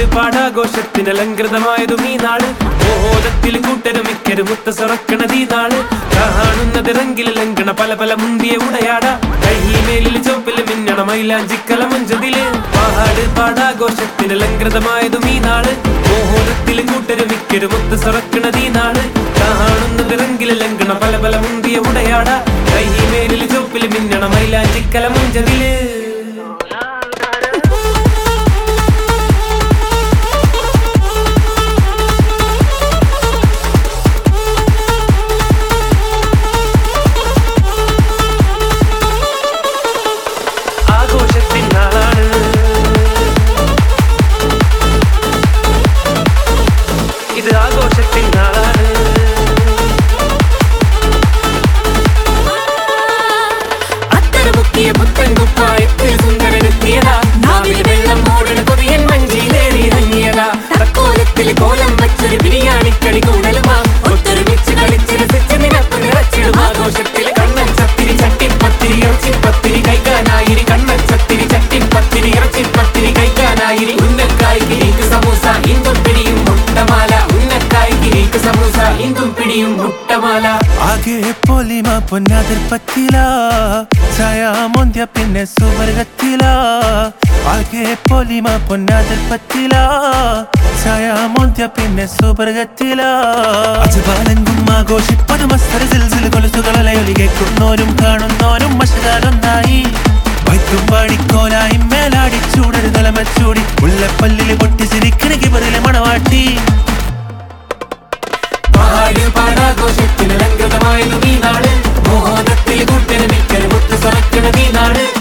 പാടാഘോഷത്തിന് അലങ്കൃതമായതും ഈ നാള് മോഹോദത്തിൽ കൂട്ടരും മിക്കരും മുത്ത സറക്കണത് ഈ നാള് കാണുന്നത് റെങ്കിൽ ലംഘണ പല പല മുന്തിയ ഉടയാട കൈമേലിൽ ചോപ്പിൽ മിന്നണ മൈലാഞ്ചിക്കല മുഞ്ചതില് പാട് പാടാഘോഷത്തിന് അലങ്കൃതമായതും ഈ നാള് മോഹോദത്തിൽ കൂട്ടരും മിക്കരും മുത്ത സറക്കണത് ഈ നാള് കാണുന്നത് റെങ്കിൽ ലംഘണ പല പല മുന്തിയ ഉടയാട കൈമേലിൽ ചോപ്പിൽ മിന്നണ മൈലാഞ്ചിക്കല മുഞ്ചതില് ആഘോഷത്തിൻ നാളാണ് ഇത് ആഘോഷത്തിൻ നാളാണ് അത്തരമുക്കിയ പുത്തൻ കുപ്പായത്തിൽ സുന്ദരനെത്തിയതാ നാവിൽ വെള്ളം മൂടണ കൊതിയൻ മഞ്ചിയിലേറി ഇറങ്ങിയതാ തക്കോലത്തിൽ കോലം വച്ചൊരു ബിരിയാണിക്കളി കൂടലുമാ ഒത്തൊരുമിച്ച് കളിച്ച് രസിച്ച് നിനപ്പ് നിറച്ചിടും ആഘോഷത്തിൽ കണ്ണൻ ചത്തിരി ചട്ടിപ്പത്തിരി ഇറച്ചിപ്പത്തിരി കഴിക്കാനായിരി കണ്ണൻ ചത്തിരി ചട്ടിപ്പത്തിരി ഇറച്ചിപ്പത്തിരി കഴിക്കാനായിരി ഉന്നക്കായ് കിരീക്ക് സമൂസ ഇന്തും പിടിയും മുട്ടമാല ഉന്നക്കായ് കിരീക്ക് സമൂസ ഇന്തും പിടിയും മുട്ടമാല ആകെ പൊലിമ പൊന്നാതിർ പറ്റില ചായ മുന്തിയ പിന്നെ സുവർഗത്തില ആകെ പൊലിമ പൊന്നാതിർ പറ്റില ചായ മുന്തിയ പിന്നെ സുവർഗത്തില അജുബാലെങ്കും ആഘോഷിപ്പതും സിൽസിൽ കൊലുസുകളലയൊലികേക്കുന്നോരും കാണുന്നോരും മഷകാലൊന്നായി വൈത്തും പാടിക്കോലായി മേലാടി ചൂടൊരു തലമച്ചൂടി മുല്ലപ്പല്ലിൽ പൊട്ടി ചിരിക്കണകി ബറിലെ മണവാട്ടി പാട് പാടാഘോഷത്തിന് അലങ്കൃതമായതും ഈ നാട് മോഹനത്തിൽ കൂട്ടന് മിക്കൽ മുത്ത് സറക്കണത് ഈ നാട്